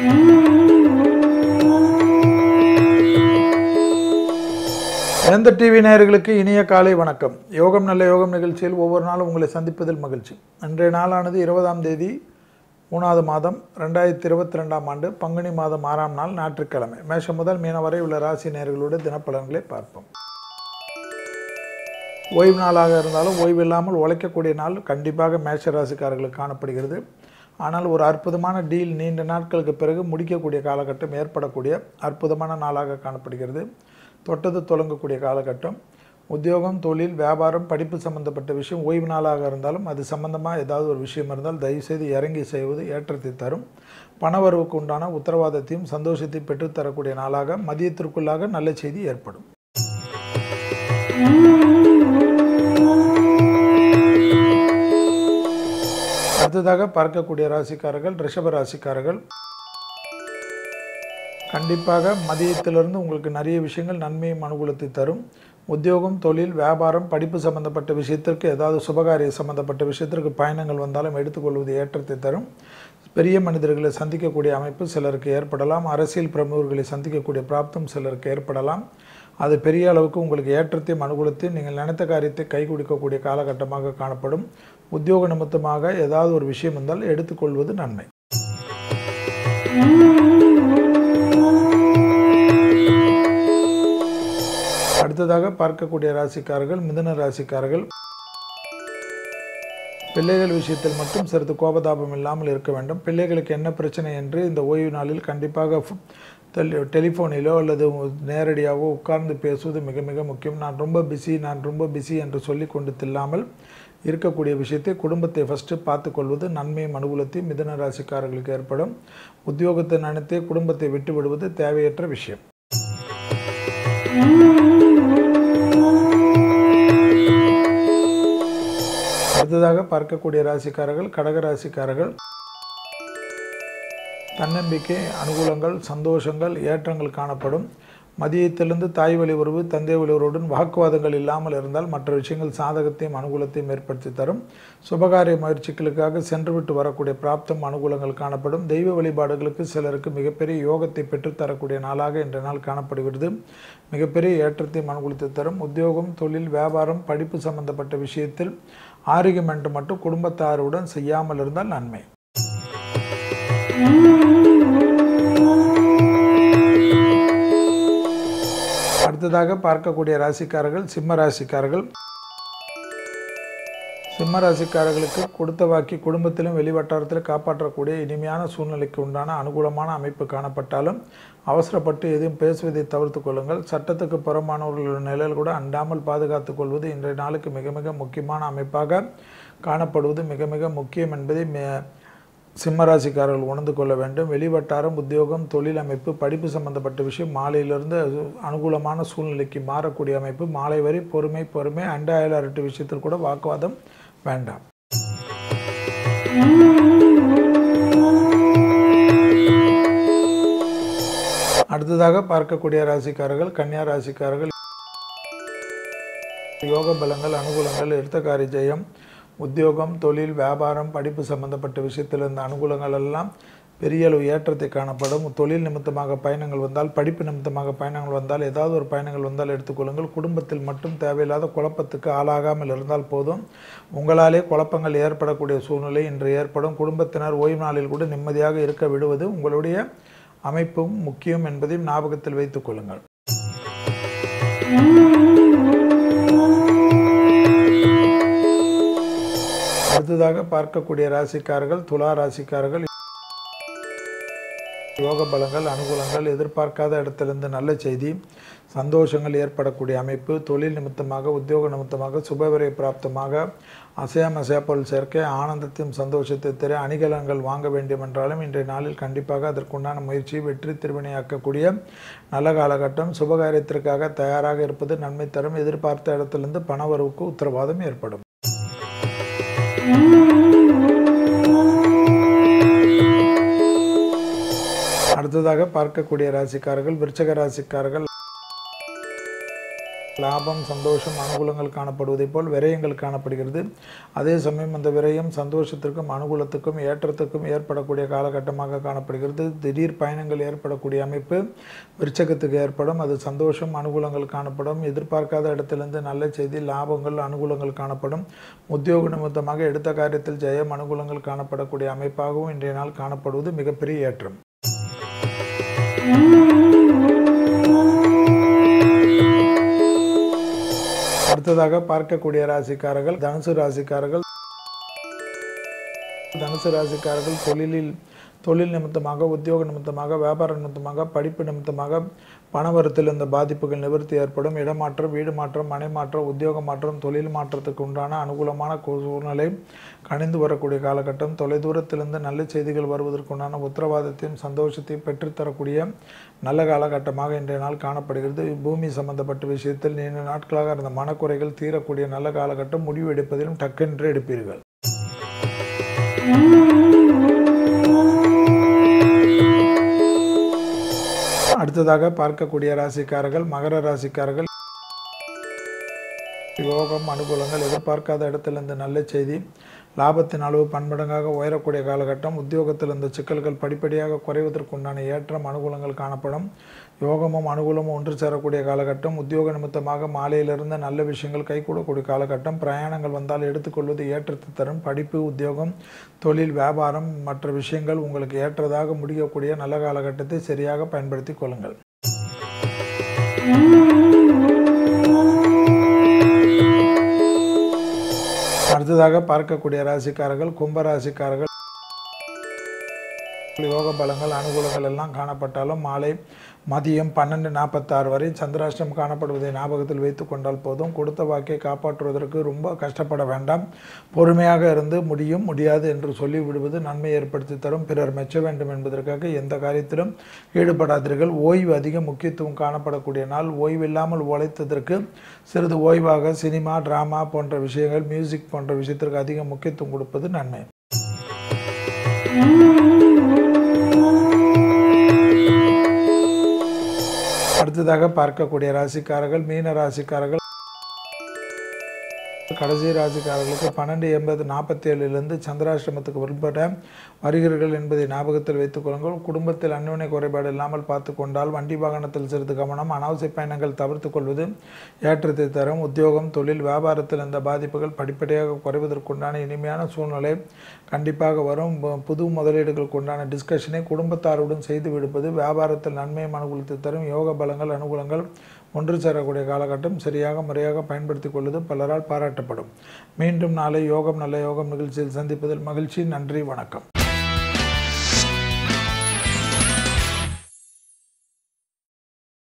எந்த டிவி நேயர்களுக்கு இனிய காலை வணக்கம் யோகம் நல்ல யோகம் நிகழ்ச்சியில் ஒவ்வொரு நாளும் உங்களை சந்திப்பதில் மகிழ்ச்சி அன்றைய நாளானது இருபதாம் தேதி மூணாவது மாதம் ரெண்டாயிரத்தி இருபத்தி ரெண்டாம் ஆண்டு பங்குனி மாதம் ஆறாம் நாள் ஞாயிற்றுக்கிழமை மேஷம் முதல் மீன வரை உள்ள ராசி நேயர்களோட தினப்பலன்களை பார்ப்போம் ஓய்வு நாளாக இருந்தாலும் ஓய்வு இல்லாமல் உழைக்கக்கூடிய நாள் கண்டிப்பாக மேஷ ராசிக்காரர்களுக்கு காணப்படுகிறது ஆனால் ஒரு அற்புதமான டீல் நீண்ட நாட்களுக்கு பிறகு முடிக்கக்கூடிய காலகட்டம் ஏற்படக்கூடிய அற்புதமான நாளாக காணப்படுகிறது தொட்டது தொடங்கக்கூடிய காலகட்டம் உத்தியோகம் தொழில் வியாபாரம் படிப்பு சம்பந்தப்பட்ட விஷயம் ஓய்வு நாளாக இருந்தாலும் அது சம்பந்தமாக ஏதாவது ஒரு விஷயம் இருந்தால் தயவுசெய்து இறங்கி செய்வது ஏற்றத்தை தரும் பணவரவுக்கு உண்டான உத்தரவாதத்தையும் சந்தோஷத்தையும் பெற்றுத்தரக்கூடிய நாளாக மதியத்திற்குள்ளாக நல்ல செய்தி ஏற்படும் அடுத்ததாக பார்க்கக்கூடிய ராசிக்காரர்கள் ரிஷப ராசிக்காரர்கள் கண்டிப்பாக மதியத்திலிருந்து உங்களுக்கு நிறைய விஷயங்கள் நன்மையும் அனுகூலத்தை தரும் உத்தியோகம் தொழில் வியாபாரம் படிப்பு சம்பந்தப்பட்ட விஷயத்திற்கு ஏதாவது சுபகாரிய சம்பந்தப்பட்ட விஷயத்திற்கு பயணங்கள் வந்தாலும் எடுத்துக்கொள்வது ஏற்றத்தை தரும் பெரிய மனிதர்களை சந்திக்கக்கூடிய அமைப்பு சிலருக்கு ஏற்படலாம் அரசியல் பிரமுகர்களை சந்திக்கக்கூடிய பிராப்தம் சிலருக்கு ஏற்படலாம் அது பெரிய அளவுக்கு உங்களுக்கு ஏற்றத்தையும் அனுகூலத்தையும் நீங்கள் நினைத்த காரியத்தை கை கொடுக்கக்கூடிய காலகட்டமாக காணப்படும் உத்தியோக நிமித்தமாக ஏதாவது ஒரு விஷயம் இருந்தால் எடுத்துக்கொள்வது நன்மை அடுத்ததாக பார்க்கக்கூடிய ராசிக்காரர்கள் மிதுன ராசிக்காரர்கள் பிள்ளைகள் விஷயத்தில் மட்டும் சிறிது கோபதாபம் இல்லாமல் இருக்க வேண்டும் பிள்ளைகளுக்கு என்ன பிரச்சனை என்று இந்த ஓய்வு நாளில் கண்டிப்பாக ஃபு- டெலி டெலிஃபோனிலோ அல்லது நேரடியாகவோ உட்கார்ந்து பேசுவது மிக மிக முக்கியம் நான் ரொம்ப பிஸி நான் ரொம்ப பிஸி என்று சொல்லி கொண்டு தில்லாமல் இருக்கக்கூடிய விஷயத்தை குடும்பத்தை ஃபஸ்ட்டு பார்த்துக்கொள்வது நன்மையும் அனுகூலத்தையும் மிதுன ராசிக்காரர்களுக்கு ஏற்படும் உத்தியோகத்தை நினைத்தே குடும்பத்தை விட்டு விடுவது தேவையற்ற விஷயம் அடுத்ததாக பார்க்கக்கூடிய ராசிக்காரர்கள் கடக ராசிக்காரர்கள் தன்னம்பிக்கை அனுகூலங்கள் சந்தோஷங்கள் ஏற்றங்கள் காணப்படும் மதியத்திலிருந்து தாய் வழி உறவு தந்தை வழி உறவுடன் வாக்குவாதங்கள் இல்லாமல் இருந்தால் மற்ற விஷயங்கள் சாதகத்தையும் அனுகூலத்தையும் ஏற்படுத்தி தரும் சுபகாரிய முயற்சிகளுக்காக சென்றுவிட்டு வரக்கூடிய பிராப்தம் அனுகூலங்கள் காணப்படும் தெய்வ வழிபாடுகளுக்கு சிலருக்கு மிகப்பெரிய யோகத்தை பெற்றுத்தரக்கூடிய நாளாக இன்றைய நாள் காணப்படுகிறது மிகப்பெரிய ஏற்றத்தையும் அனுகூலத்தை தரும் உத்தியோகம் தொழில் வியாபாரம் படிப்பு சம்பந்தப்பட்ட விஷயத்தில் ஆரோக்கியம் மட்டும் குடும்பத்தாருடன் செய்யாமல் இருந்தால் நன்மை அடுத்ததாக பார்க்கக்கூடிய ராசிக்காரர்கள் சிம்ம ராசிக்காரர்கள் சிம்ம ராசிக்காரர்களுக்கு கொடுத்த வாக்கி குடும்பத்திலும் வெளிவட்டாரத்திலும் காப்பாற்றக்கூடிய இனிமையான சூழ்நிலைக்கு உண்டான அனுகூலமான அமைப்பு காணப்பட்டாலும் அவசரப்பட்டு எதையும் பேசுவதை தவிர்த்து கொள்ளுங்கள் சட்டத்துக்கு புறமானவர்களுடைய நிலையில் கூட அண்டாமல் பாதுகாத்துக் கொள்வது இன்றைய நாளுக்கு மிக மிக முக்கியமான அமைப்பாக காணப்படுவது மிக மிக முக்கியம் என்பதை மே- சிம்மராசிக்காரர்கள் உணர்ந்து கொள்ள வேண்டும் வெளிவட்டாரம் உத்தியோகம் தொழில் அமைப்பு படிப்பு சம்பந்தப்பட்ட விஷயம் மாலையிலிருந்து அது அனுகூலமான சூழ்நிலைக்கு மாறக்கூடிய அமைப்பு மாலை வரை பொறுமை பொறுமை அண்ட அயல் அரட்டு விஷயத்தில் கூட வாக்குவாதம் வேண்டாம் அடுத்ததாக பார்க்கக்கூடிய ராசிக்காரர்கள் கன்னியா ராசிக்காரர்கள் யோக பலங்கள் அனுகூலங்கள் எடுத்த காரிய ஜெயம் உத்தியோகம் தொழில் வியாபாரம் படிப்பு சம்பந்தப்பட்ட விஷயத்தில் இருந்த அனுகூலங்கள் எல்லாம் பெரிய அளவு ஏற்றத்தை காணப்படும் தொழில் நிமித்தமாக பயணங்கள் வந்தால் படிப்பு நிமித்தமாக பயணங்கள் வந்தால் ஏதாவது ஒரு பயணங்கள் வந்தால் எடுத்துக்கொள்ளுங்கள் குடும்பத்தில் மட்டும் தேவையில்லாத குழப்பத்துக்கு ஆளாகாமல் இருந்தால் போதும் உங்களாலே குழப்பங்கள் ஏற்படக்கூடிய சூழ்நிலை இன்று ஏற்படும் குடும்பத்தினர் ஓய்வு நாளில் கூட நிம்மதியாக இருக்க விடுவது உங்களுடைய அமைப்பும் முக்கியம் என்பதையும் ஞாபகத்தில் வைத்துக் கொள்ளுங்கள் அடுத்ததாக பார்க்கக்கூடிய ராசிக்காரர்கள் துலா ராசிக்காரர்கள் யோக பலங்கள் அனுகூலங்கள் எதிர்பார்க்காத இடத்திலிருந்து நல்ல செய்தி சந்தோஷங்கள் ஏற்படக்கூடிய அமைப்பு தொழில் நிமித்தமாக உத்தியோக நிமித்தமாக சுபவிரை பிராப்தமாக அசையாம அசையாப்பொருள் சேர்க்கை ஆனந்தத்தையும் சந்தோஷத்தை தர அணிகலன்கள் வாங்க வேண்டும் என்றாலும் இன்றைய நாளில் கண்டிப்பாக அதற்குண்டான முயற்சி வெற்றி திருவினையாக்கக்கூடிய நல்ல காலகட்டம் சுபகாரியத்திற்காக தயாராக இருப்பது நன்மை தரும் எதிர்பார்த்த இடத்திலிருந்து பணவரவுக்கு உத்தரவாதம் ஏற்படும் அடுத்ததாக பார்க்கக்கூடிய ராசிக்காரர்கள் விருச்சக ராசிக்காரர்கள் லாபம் சந்தோஷம் அனுகூலங்கள் காணப்படுவதைப் போல் விரயங்கள் காணப்படுகிறது அதே சமயம் அந்த விரயம் சந்தோஷத்திற்கும் அனுகூலத்துக்கும் ஏற்றத்துக்கும் ஏற்படக்கூடிய காலகட்டமாக காணப்படுகிறது திடீர் பயணங்கள் ஏற்படக்கூடிய அமைப்பு விருச்சகத்துக்கு ஏற்படும் அது சந்தோஷம் அனுகூலங்கள் காணப்படும் எதிர்பார்க்காத இடத்திலிருந்து நல்ல செய்தி லாபங்கள் அனுகூலங்கள் காணப்படும் உத்தியோக நிமித்தமாக எடுத்த காரியத்தில் ஜெயம் அனுகூலங்கள் காணப்படக்கூடிய அமைப்பாகவும் இன்றைய நாள் காணப்படுவது மிகப்பெரிய ஏற்றம் அடுத்ததாக பார்க்கக்கூடிய ராசிக்காரர்கள் தனுசு ராசிக்காரர்கள் தனுசு ராசிக்காரர்கள் தொழிலில் தொழில் நிமித்தமாக உத்தியோக நிமித்தமாக வியாபார நிமித்தமாக படிப்பு நிமித்தமாக பணவரத்தில் இந்த பாதிப்புகள் நிவர்த்தி ஏற்படும் இடமாற்றம் வீடு மாற்றம் மனை மாற்றம் உத்தியோக மாற்றம் தொழில் மாற்றத்துக்கு உண்டான அனுகூலமான கு- சூழ்நிலை கணிந்து வரக்கூடிய காலகட்டம் தொலைதூரத்திலிருந்து நல்ல செய்திகள் வருவதற்குண்டான உத்தரவாதத்தையும் சந்தோஷத்தையும் பெற்றுத்தரக்கூடிய நல்ல காலகட்டமாக இன்றைய நாள் காணப்படுகிறது பூமி சம்பந்தப்பட்ட விஷயத்தில் நீண்ட நாட்களாக இருந்த மனக்குறைகள் தீரக்கூடிய நல்ல காலகட்டம் முடிவு எடுப்பதிலும் டக்கென்று எடுப்பீர்கள் அடுத்ததாக பார்க்கக்கூடிய ராசிக்காரர்கள் மகர ராசிக்காரர்கள் யோகம் அனுகூலங்கள் எதிர்பார்க்காத இடத்திலிருந்து நல்ல செய்தி லாபத்தின் அளவு பன்மடங்காக உயரக்கூடிய காலகட்டம் உத்தியோகத்தில் இந்த சிக்கல்கள் படிப்படியாக குறைவதற்குண்டான ஏற்றம் அனுகூலங்கள் காணப்படும் யோகமும் அனுகூலமும் ஒன்று சேரக்கூடிய காலகட்டம் உத்தியோக நிமித்தமாக மாலையிலிருந்து நல்ல விஷயங்கள் கைகூடக்கூடிய காலகட்டம் பிரயாணங்கள் வந்தால் எடுத்துக்கொள்வது ஏற்றத்தை தரும் படிப்பு உத்தியோகம் தொழில் வியாபாரம் மற்ற விஷயங்கள் உங்களுக்கு ஏற்றதாக முடியக்கூடிய நல்ல காலகட்டத்தை சரியாக பயன்படுத்தி கொள்ளுங்கள் அடுத்ததாக பார்க்கக்கூடிய ராசிக்காரர்கள் கும்ப ராசிக்காரர்கள் யோக பலங்கள் அனுகூலங்கள் எல்லாம் காணப்பட்டாலும் மாலை மதியம் பன்னெண்டு நாற்பத்தாறு வரை சந்திராஷ்டம் காணப்படுவதை ஞாபகத்தில் வைத்து கொண்டால் போதும் கொடுத்த வாக்கை காப்பாற்றுவதற்கு ரொம்ப கஷ்டப்பட வேண்டாம் பொறுமையாக இருந்து முடியும் முடியாது என்று சொல்லிவிடுவது நன்மை ஏற்படுத்தி தரும் பிறர் மெச்ச வேண்டும் என்பதற்காக எந்த காரியத்திலும் ஈடுபடாதீர்கள் ஓய்வு அதிக முக்கியத்துவம் காணப்படக்கூடிய நாள் ஓய்வில்லாமல் உழைத்ததற்கு சிறிது ஓய்வாக சினிமா டிராமா போன்ற விஷயங்கள் மியூசிக் போன்ற விஷயத்திற்கு அதிக முக்கியத்துவம் கொடுப்பது நன்மை அடுத்ததாக பார்க்கக்கூடிய ராசிக்காரர்கள் மீன ராசிக்காரர்கள் கடைசி ராசிக்காரர்களுக்கு பன்னெண்டு எண்பது நாற்பத்தி ஏழுலேருந்து சந்திராஷ்டிரமத்துக்கு உட்பட வருகிறீர்கள் என்பதை ஞாபகத்தில் வைத்துக் கொள்ளுங்கள் குடும்பத்தில் அந்யோன்ய குறைபாடு இல்லாமல் பார்த்து கொண்டால் வண்டி வாகனத்தில் சிறிது கவனம் அனாவசிய பயணங்கள் தவிர்த்து கொள்வது ஏற்றத்தை தரும் உத்தியோகம் தொழில் வியாபாரத்தில் இந்த பாதிப்புகள் படிப்படியாக குறைவதற்குண்டான இனிமையான சூழ்நிலை கண்டிப்பாக வரும் பு- புது முதலீடுகளுக்கு உண்டான டிஸ்கஷனை குடும்பத்தாருடன் செய்து விடுப்பது வியாபாரத்தில் நன்மையும் அனுகூலத்தை தரும் யோக பலங்கள் அனுகூலங்கள் ஒன்று சேரக்கூடிய காலகட்டம் சரியாக முறையாக பயன்படுத்திக் கொள்வது பலரால் பாராட்டப்படும் மீண்டும் நாளை யோகம் நல்ல யோகம் நிகழ்ச்சியில் சந்திப்பதில் மகிழ்ச்சி நன்றி வணக்கம்